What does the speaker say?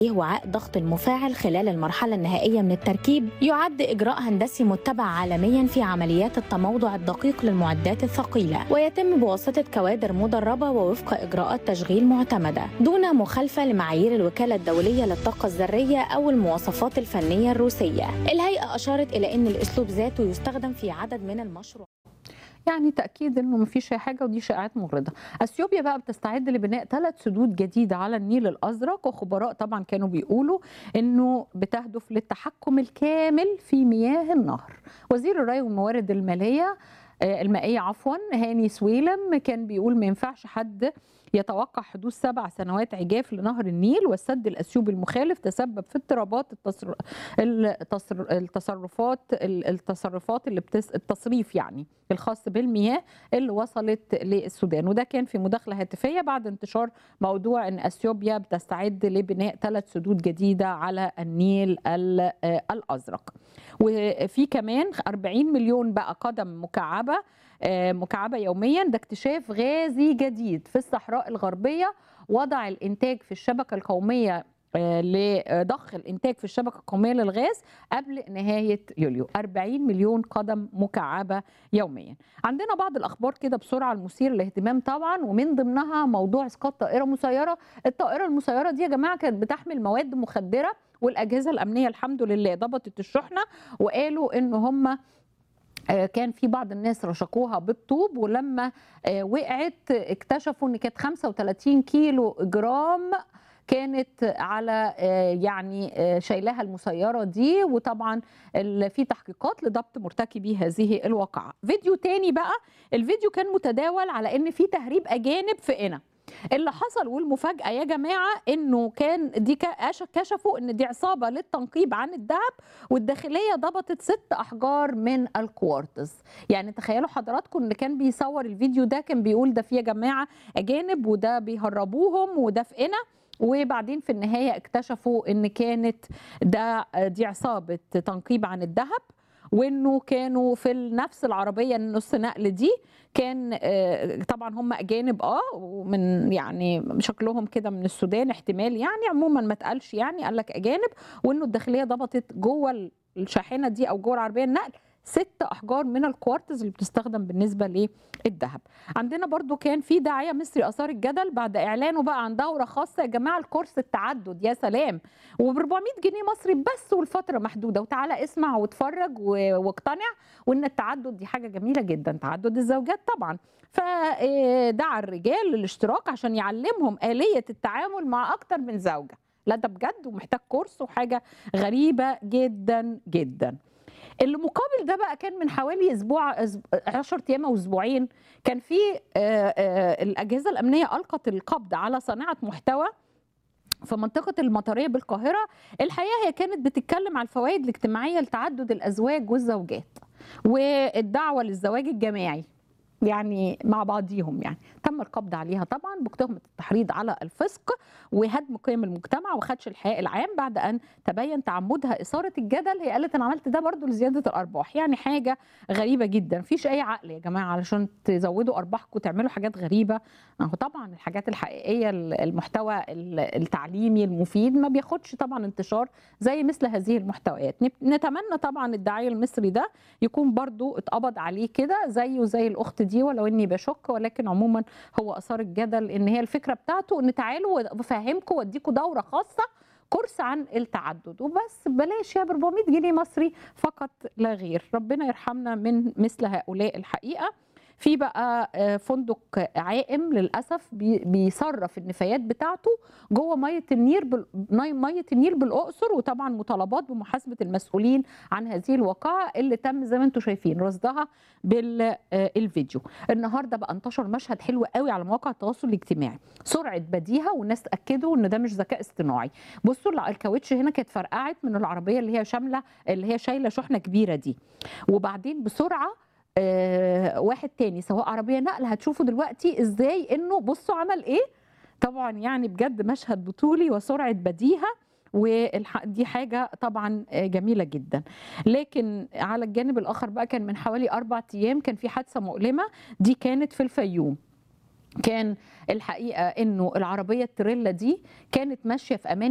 وعاء ضغط المفاعل خلال المرحلة النهائية من التركيب يعد إجراء هندسي متبع عالميا في عمليات التموضع الدقيق للمعدات الثقيلة ويتم بواسطة كوادر مدربة ووفق إجراءات تشغيل معتمدة دون مخالفة لمعايير الوكالة الدولية للطاقة الذرية أو المواصفات الفنية الروسية الهيئة أشارت إلى أن الأسلوب ذاته يستخدم في عدد من المشروعات يعني تاكيد انه مفيش اي حاجه ودي شائعات مغرضه اثيوبيا بقى بتستعد لبناء ثلاث سدود جديده على النيل الازرق وخبراء طبعا كانوا بيقولوا انه بتهدف للتحكم الكامل في مياه النهر وزير الري والموارد الماليه المائيه عفوا هاني سويلم كان بيقول ما ينفعش حد يتوقع حدوث سبع سنوات عجاف لنهر النيل والسد الاثيوبي المخالف تسبب في اضطرابات التصر... التصر... التصرفات التصرفات اللي بتس... التصريف يعني الخاص بالمياه اللي وصلت للسودان وده كان في مداخله هاتفيه بعد انتشار موضوع ان اثيوبيا بتستعد لبناء ثلاث سدود جديده على النيل الازرق وفي كمان 40 مليون بقى قدم مكعبه مكعبه يوميا ده اكتشاف غازي جديد في الصحراء الغربيه وضع الانتاج في الشبكه القوميه لضخ الانتاج في الشبكه القوميه للغاز قبل نهايه يوليو 40 مليون قدم مكعبه يوميا عندنا بعض الاخبار كده بسرعه المثير للاهتمام طبعا ومن ضمنها موضوع اسقاط طائره مسيره الطائره المسيره دي يا جماعه كانت بتحمل مواد مخدره والاجهزه الامنيه الحمد لله ضبطت الشحنه وقالوا ان هم كان في بعض الناس رشقوها بالطوب ولما وقعت اكتشفوا ان كانت 35 كيلو جرام كانت على يعني شايلها المسيره دي وطبعا في تحقيقات لضبط مرتكبي هذه الواقعه فيديو تاني بقى الفيديو كان متداول على ان في تهريب اجانب في قنا اللي حصل والمفاجاه يا جماعه انه كان دي كشفوا ان دي عصابه للتنقيب عن الذهب والداخليه ضبطت ست احجار من الكوارتز يعني تخيلوا حضراتكم اللي كان بيصور الفيديو ده كان بيقول ده في يا جماعه اجانب وده بيهربوهم وده في قنا وبعدين في النهايه اكتشفوا ان كانت ده دي عصابه تنقيب عن الذهب وانه كانوا في نفس العربيه النص نقل دي كان طبعا هم اجانب اه ومن يعني شكلهم كده من السودان احتمال يعني عموما ما اتقالش يعني قال لك اجانب وانه الداخليه ضبطت جوه الشاحنه دي او جوه العربيه النقل ست احجار من الكوارتز اللي بتستخدم بالنسبه للذهب عندنا برضو كان في داعيه مصري اثار الجدل بعد اعلانه بقى عن دوره خاصه يا جماعه الكورس التعدد يا سلام وب 400 جنيه مصري بس والفتره محدوده وتعالى اسمع واتفرج واقتنع وان التعدد دي حاجه جميله جدا تعدد الزوجات طبعا فدعا الرجال للاشتراك عشان يعلمهم آلية التعامل مع أكتر من زوجة لا ده بجد ومحتاج كورس وحاجة غريبة جدا جدا اللي مقابل ده بقى كان من حوالي اسبوع 10 ايام او اسبوعين كان في الاجهزه الامنيه القت القبض على صانعه محتوى في منطقة المطرية بالقاهرة الحقيقة هي كانت بتتكلم على الفوائد الاجتماعية لتعدد الأزواج والزوجات والدعوة للزواج الجماعي يعني مع بعضيهم يعني تم القبض عليها طبعا بتهمة التحريض على الفسق وهدم قيم المجتمع وخدش الحياء العام بعد أن تبين تعمدها إثارة الجدل هي قالت أنا عملت ده برضو لزيادة الأرباح يعني حاجة غريبة جدا مفيش أي عقل يا جماعة علشان تزودوا أرباحكم وتعملوا حاجات غريبة هو طبعا الحاجات الحقيقية المحتوى التعليمي المفيد ما بياخدش طبعا انتشار زي مثل هذه المحتويات نتمنى طبعا الداعية المصري ده يكون برضو اتقبض عليه كده زيه زي الأخت دي ولو اني بشك ولكن عموما هو اثار الجدل ان هي الفكره بتاعته ان تعالوا بفهمكم واديكم دوره خاصه كورس عن التعدد وبس بلاش يا ب 400 جنيه مصري فقط لا غير ربنا يرحمنا من مثل هؤلاء الحقيقه في بقى فندق عائم للاسف بيصرف النفايات بتاعته جوه ميه النيل بال... ميه النيل بالاقصر وطبعا مطالبات بمحاسبه المسؤولين عن هذه الواقعه اللي تم زي ما انتم شايفين رصدها بالفيديو النهارده بقى انتشر مشهد حلو قوي على مواقع التواصل الاجتماعي سرعه بديهه والناس اكدوا ان ده مش ذكاء اصطناعي بصوا الكاوتش هنا كانت فرقعت من العربيه اللي هي شامله اللي هي شايله شحنه كبيره دي وبعدين بسرعه آه واحد تاني سواء عربيه نقل هتشوفوا دلوقتي ازاي انه بصوا عمل ايه طبعا يعني بجد مشهد بطولي وسرعه بديهه ودي حاجه طبعا جميله جدا لكن على الجانب الاخر بقى كان من حوالي اربع ايام كان في حادثه مؤلمه دي كانت في الفيوم كان الحقيقه انه العربيه التريلا دي كانت ماشيه في امان